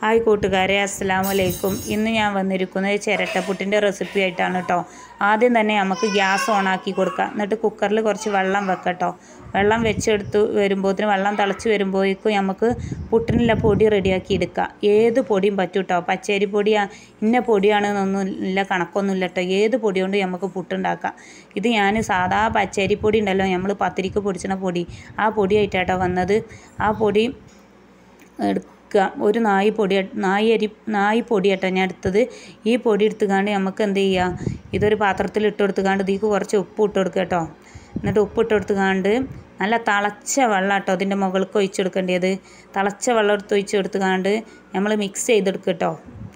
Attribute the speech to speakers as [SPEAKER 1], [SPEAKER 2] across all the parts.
[SPEAKER 1] hi കൂട്ടുകാരെ അസ്സാം വലൈക്കും ഇന്ന് ഞാൻ വന്നിരിക്കുന്നത് ചിരട്ടപ്പുട്ടിൻ്റെ റെസിപ്പി ആയിട്ടാണ് കേട്ടോ ആദ്യം തന്നെ നമുക്ക് ഗ്യാസ് ഓണാക്കി കൊടുക്കാം എന്നിട്ട് കുക്കറിൽ കുറച്ച് വെള്ളം വെക്കട്ടോ വെള്ളം വെച്ചെടുത്ത് വരുമ്പോഴത്തേന് വെള്ളം തിളച്ച് വരുമ്പോഴേക്കും നമുക്ക് പുട്ടിനുള്ള പൊടി റെഡിയാക്കി എടുക്കാം ഏത് പൊടിയും പറ്റും കേട്ടോ പച്ചരി പൊടിയാ ഇന്ന പൊടിയാണെന്നൊന്നും ഇല്ല കണക്കൊന്നുമില്ല കേട്ടോ ഏത് പൊടി കൊണ്ട് നമുക്ക് പുട്ടുണ്ടാക്കാം ഇത് ഞാൻ സാധാ പച്ചരി പൊടി ഉണ്ടല്ലോ നമ്മൾ പത്തിരിക്ക് പൊടിച്ചിന പൊടി ആ പൊടിയായിട്ടാട്ടോ വന്നത് ആ പൊടി എടുക്കുക ഒരു നായി പൊടി നായി അരി നായി പൊടി കേട്ടോ ഞാൻ എടുത്തത് ഈ പൊടി എടുത്തുകാണ്ട് നമുക്ക് എന്ത് ചെയ്യുക ഇതൊരു പാത്രത്തിൽ ഇട്ട് കൊടുത്തുകാണ്ട് ഇതിക്ക് കുറച്ച് ഉപ്പ് ഇട്ട് കൊടുക്കുക കേട്ടോ എന്നിട്ട് ഉപ്പ് ഇട്ട് കൊടുത്തുകാണ്ട് നല്ല തിളച്ച വെള്ളം കേട്ടോ അതിൻ്റെ മുകൾക്ക് ഒഴിച്ച് കൊടുക്കേണ്ടത് തിളച്ച വെള്ളം എടുത്ത് ഒഴിച്ച് കൊടുത്തുകാണ്ട് നമ്മൾ മിക്സ് ചെയ്തെടുക്കുക കേട്ടോ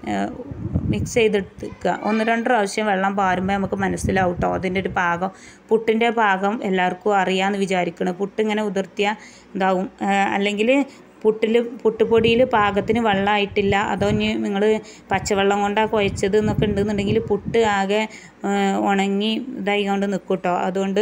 [SPEAKER 1] മിക്സ് ചെയ്തെടുക്കുക ഒന്ന് രണ്ട് പ്രാവശ്യം വെള്ളം പാരുമ്പോൾ നമുക്ക് മനസ്സിലാവും കേട്ടോ അതിൻ്റെ ഒരു പാകം പുട്ടിൻ്റെ പാകം എല്ലാവർക്കും അറിയാമെന്ന് വിചാരിക്കണം പുട്ട് ഇങ്ങനെ ഉതിർത്തിയാൽ ഇതാവും അല്ലെങ്കിൽ പുട്ടിൽ പുട്ടുപൊടിയിൽ പാകത്തിന് വെള്ളമായിട്ടില്ല അതോ ഇനി നിങ്ങൾ പച്ചവെള്ളം കൊണ്ടാണ് കുഴച്ചത് എന്നൊക്കെ ഉണ്ടെന്നുണ്ടെങ്കിൽ പുട്ട് ആകെ ഉണങ്ങി ഇതായി കൊണ്ട് നിൽക്കും കേട്ടോ അതുകൊണ്ട്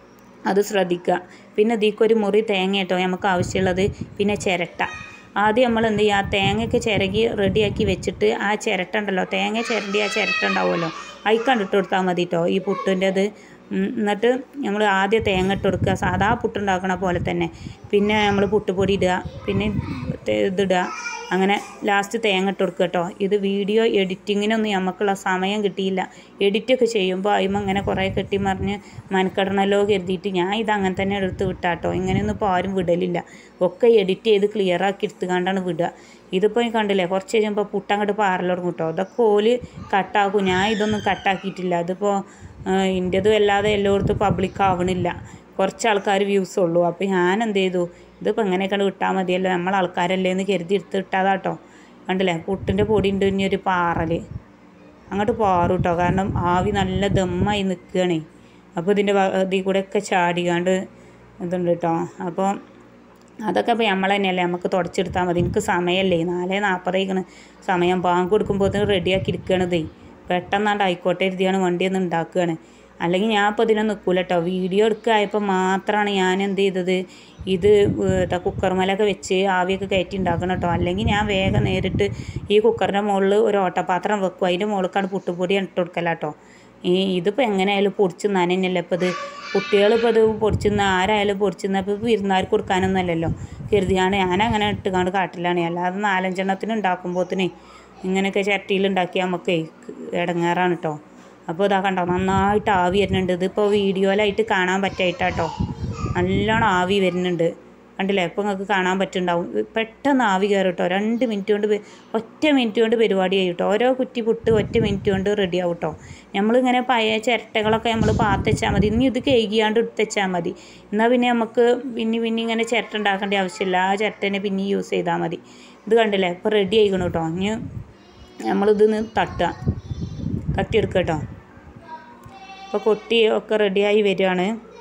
[SPEAKER 1] അത് ശ്രദ്ധിക്കുക പിന്നെ ഇതിക്കൊരു മുറി തേങ്ങ കേട്ടോ നമുക്ക് ആവശ്യമുള്ളത് പിന്നെ ചിരട്ട ആദ്യം നമ്മൾ എന്ത് ചെയ്യുക തേങ്ങയൊക്കെ ചിരകി റെഡിയാക്കി വെച്ചിട്ട് ആ ചിരട്ട ഉണ്ടല്ലോ തേങ്ങ ചിരണ്ടി ആ ചിരട്ട ഉണ്ടാവുമല്ലോ അതിൽ കണ്ടിട്ട് കൊടുത്താൽ മതി കേട്ടോ ഈ പുട്ടിൻ്റെത് എന്നിട്ട് നമ്മൾ ആദ്യം തേങ്ങ ഇട്ട് കൊടുക്കുക സാധാ പുട്ടുണ്ടാക്കണ പോലെ തന്നെ പിന്നെ നമ്മൾ പുട്ടുപൊടി ഇടുക പിന്നെ ഇതിടുക അങ്ങനെ ലാസ്റ്റ് തേങ്ങ ഇട്ട് കൊടുക്കുക കേട്ടോ ഇത് വീഡിയോ എഡിറ്റിങ്ങിനൊന്നും നമുക്കുള്ള സമയം കിട്ടിയില്ല എഡിറ്റൊക്കെ ചെയ്യുമ്പോൾ അതിമ ഇങ്ങനെ കുറേ കെട്ടിമറിഞ്ഞ് മനക്കെടണല്ലോ കരുതിയിട്ട് ഞാൻ ഇത് അങ്ങനെ തന്നെ എടുത്ത് വിട്ടാട്ടോ ഇങ്ങനെയൊന്നും ഇപ്പോൾ ആരും വിടലില്ല ഒക്കെ എഡിറ്റ് ചെയ്ത് ക്ലിയർ ആക്കി എടുത്തുകൊണ്ടാണ് വിടുക ഇതിപ്പോൾ ഈ കണ്ടില്ലേ കുറച്ച് കഴിയുമ്പോൾ പുട്ടങ്ങോട്ട് പാറൽ തുടങ്ങും കേട്ടോ അതൊക്കെ ഓല് കട്ടാക്കും ഞാൻ ഇതൊന്നും കട്ടാക്കിയിട്ടില്ല അതിപ്പോൾ ഇൻ്റെതും അല്ലാതെ എല്ലായിടത്തും പബ്ലിക് ആവണില്ല കുറച്ച് ആൾക്കാർ വ്യൂസ് ഉള്ളൂ അപ്പോൾ ഞാൻ എന്ത് ചെയ്തു ഇതിപ്പോൾ എങ്ങനെയൊക്കെ വിട്ടാൽ മതിയല്ലോ നമ്മൾ ആൾക്കാരല്ലേ എന്ന് കരുതി എടുത്ത് ഇട്ടാതാട്ടോ കണ്ടില്ലേ പുട്ടിൻ്റെ പൊടി ഉണ്ട് ഇനി ഒരു പാറൽ അങ്ങോട്ട് പാറും കേട്ടോ കാരണം ആവി നല്ല ദമ്മായി നിൽക്കുകയാണേ അപ്പോൾ ഇതിൻ്റെ ഇതിൽ കൂടെയൊക്കെ ചാടിക്കാണ്ട് ഇതുണ്ട് കേട്ടോ അപ്പോൾ അതൊക്കെ ഇപ്പോൾ നമ്മൾ തന്നെയല്ലേ നമുക്ക് തുടച്ചെടുത്താൽ മതി എനിക്ക് സമയമല്ലേ നാല് നാൽപ്പതായിക്കണ് സമയം ബാങ്ക് കൊടുക്കുമ്പോൾ റെഡിയാക്കി എടുക്കണതേ പെട്ടെന്നാണ്ട് ആയിക്കോട്ടെ എഴുതിയാണ് വണ്ടി ഒന്ന് ഉണ്ടാക്കുകയാണ് അല്ലെങ്കിൽ ഞാൻ ഇപ്പോൾ ഇതിനെ നിൽക്കൂല കേട്ടോ വീഡിയോ എടുക്കായപ്പോൾ മാത്രമാണ് ഞാൻ എന്ത് ചെയ്തത് ഇത് കുക്കർമലൊക്കെ വെച്ച് ആവിയൊക്കെ കയറ്റി ഉണ്ടാക്കണം കേട്ടോ അല്ലെങ്കിൽ ഞാൻ വേഗം നേരിട്ട് ഈ കുക്കറിൻ്റെ മുകളിൽ ഒരു ഓട്ടപാത്രം വെക്കും അതിൻ്റെ മുകളിലേക്കാണ് പുട്ടുപൊടി ഇട്ട് കൊടുക്കല കേട്ടോ ഈ ഇതിപ്പോൾ എങ്ങനെയായാലും പൊടിച്ച് നനഞ്ഞല്ലേ ഇപ്പോൾ ഇത് കുട്ടികളിപ്പോൾ ഇത് പൊടിച്ചുന്ന ആരായാലും പൊടിച്ചുന്ന ഇപ്പോൾ വിരുന്നാർക്ക് കൊടുക്കാനൊന്നും അല്ലല്ലോ കരുതിയാണ് ഞാൻ അങ്ങനെ ഇട്ടുകാണ്ട് കാട്ടിലാണ് അല്ലാതെ നാലഞ്ചെണ്ണത്തിന് ഉണ്ടാക്കുമ്പോഴത്തേന് ഇങ്ങനെയൊക്കെ ചട്ടിയിൽ ഉണ്ടാക്കിയാൽ നമുക്ക് ഇടങ്ങാറാണ് കേട്ടോ അപ്പോൾ ഇതാ കണ്ടോ നന്നായിട്ട് ആവി വരുന്നുണ്ട് ഇതിപ്പോൾ വീഡിയോയിലായിട്ട് കാണാൻ പറ്റായിട്ടാട്ടോ നല്ലോണം ആവി വരുന്നുണ്ട് കണ്ടില്ലേ ഇപ്പോൾ നിങ്ങൾക്ക് കാണാൻ പറ്റുന്നുണ്ടാവും പെട്ടെന്ന് ആവി കയറും കേട്ടോ രണ്ട് മിനിറ്റ് കൊണ്ട് ഒറ്റ മിനിറ്റ് കൊണ്ട് പരിപാടി ചെയ്യും കേട്ടോ ഓരോ കുറ്റി പുട്ട് ഒറ്റ മിനിറ്റ് കൊണ്ട് റെഡി ആവും കേട്ടോ നമ്മളിങ്ങനെ പഴയ ചിരട്ടകളൊക്കെ നമ്മൾ പാത്തച്ചാൽ മതി ഇനി ഇത് കഴുകിയാണ്ട് എടുത്തുവച്ചാൽ മതി എന്നാൽ പിന്നെ നമുക്ക് പിന്നെ പിന്നെ ഇങ്ങനെ ചിരട്ട ഉണ്ടാക്കേണ്ട ആവശ്യമില്ല ആ ചിരട്ടനെ പിന്നെ യൂസ് ചെയ്താൽ മതി ഇത് കണ്ടില്ലേ ഇപ്പോൾ റെഡി ആയിക്കണം കേട്ടോ ഇനി നമ്മളിത് തട്ടുക തട്ടിയെടുക്കുക കേട്ടോ ഇപ്പോൾ കൊട്ടി ഒക്കെ റെഡിയായി വരികയാണ്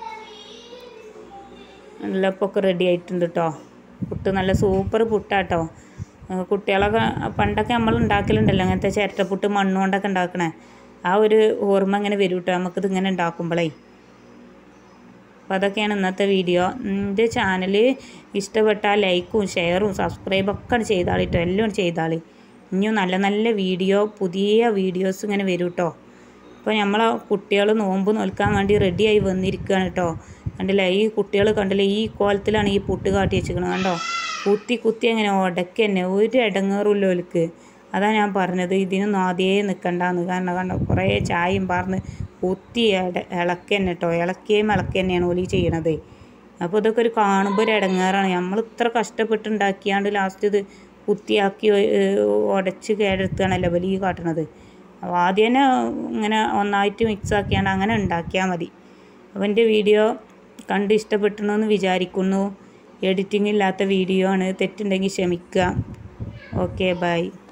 [SPEAKER 1] നല്ല ഇപ്പോൾ ഒക്കെ റെഡി ആയിട്ടുണ്ട് കേട്ടോ പുട്ട് നല്ല സൂപ്പർ പുട്ടാട്ടോ കുട്ടികളൊക്കെ പണ്ടൊക്കെ നമ്മൾ ഉണ്ടാക്കലുണ്ടല്ലോ അങ്ങനത്തെ ചിരട്ടപ്പുട്ട് മണ്ണ് കൊണ്ടൊക്കെ ഉണ്ടാക്കണേ ആ ഒരു ഓർമ്മ ഇങ്ങനെ വരും കേട്ടോ നമുക്കിത് ഇങ്ങനെ ഉണ്ടാക്കുമ്പോഴേ അപ്പോൾ അതൊക്കെയാണ് ഇന്നത്തെ വീഡിയോ എൻ്റെ ചാനൽ ഇഷ്ടപ്പെട്ടാൽ ലൈക്കും ഷെയറും സബ്സ്ക്രൈബും ഒക്കെ ചെയ്താളി കേട്ടോ എല്ലാം ചെയ്താളി ഇനിയും നല്ല നല്ല വീഡിയോ പുതിയ വീഡിയോസ് ഇങ്ങനെ വരും കേട്ടോ അപ്പോൾ നമ്മളെ കുട്ടികൾ നോമ്പ് നോൽക്കാൻ വേണ്ടി റെഡിയായി വന്നിരിക്കുകയാണ് കേട്ടോ കണ്ടില്ലേ ഈ കുട്ടികൾ കണ്ടില്ലേ ഈ കോലത്തിലാണ് ഈ പുട്ട് കാട്ടി വെച്ചിരിക്കുന്നത് കണ്ടോ കുത്തി കുത്തി അങ്ങനെ ഉടക്കി തന്നെ ഒരു ഇടങ്ങേറുമില്ല ഓൽക്ക് അതാ ഞാൻ പറഞ്ഞത് ഇതിനൊന്നും ആദ്യമേ നിൽക്കണ്ടെന്ന് കാരണം കണ്ടോ കുറേ ചായയും പറഞ്ഞ് കുത്തി ഇട ഇളക്കി തന്നെ കേട്ടോ ഇളക്കിയും ഇളക്കി തന്നെയാണ് ഓലി ചെയ്യണത് അപ്പോൾ ഇതൊക്കെ ഒരു കാണുമ്പോൾ ഒരു ഇടങ്ങേറാണ് നമ്മൾ ഇത്ര കഷ്ടപ്പെട്ടുണ്ടാക്കിയാണ്ട് ലാസ്റ്റ് ഇത് കുത്തിയാക്കി ഉടച്ച് കേടെടുത്തുകയാണല്ലോ വലിയ കാട്ടണത് അപ്പോൾ ആദ്യം തന്നെ ഇങ്ങനെ ഒന്നായിട്ട് മിക്സ് ആക്കിയാണ്ട് അങ്ങനെ ഉണ്ടാക്കിയാൽ മതി അപ്പോൾ എൻ്റെ വീഡിയോ കണ്ട് ഇഷ്ടപ്പെട്ടണമെന്ന് വിചാരിക്കുന്നു എഡിറ്റിംഗ് ഇല്ലാത്ത വീഡിയോ ആണ് തെറ്റുണ്ടെങ്കിൽ ക്ഷമിക്കുക ഓക്കെ ബൈ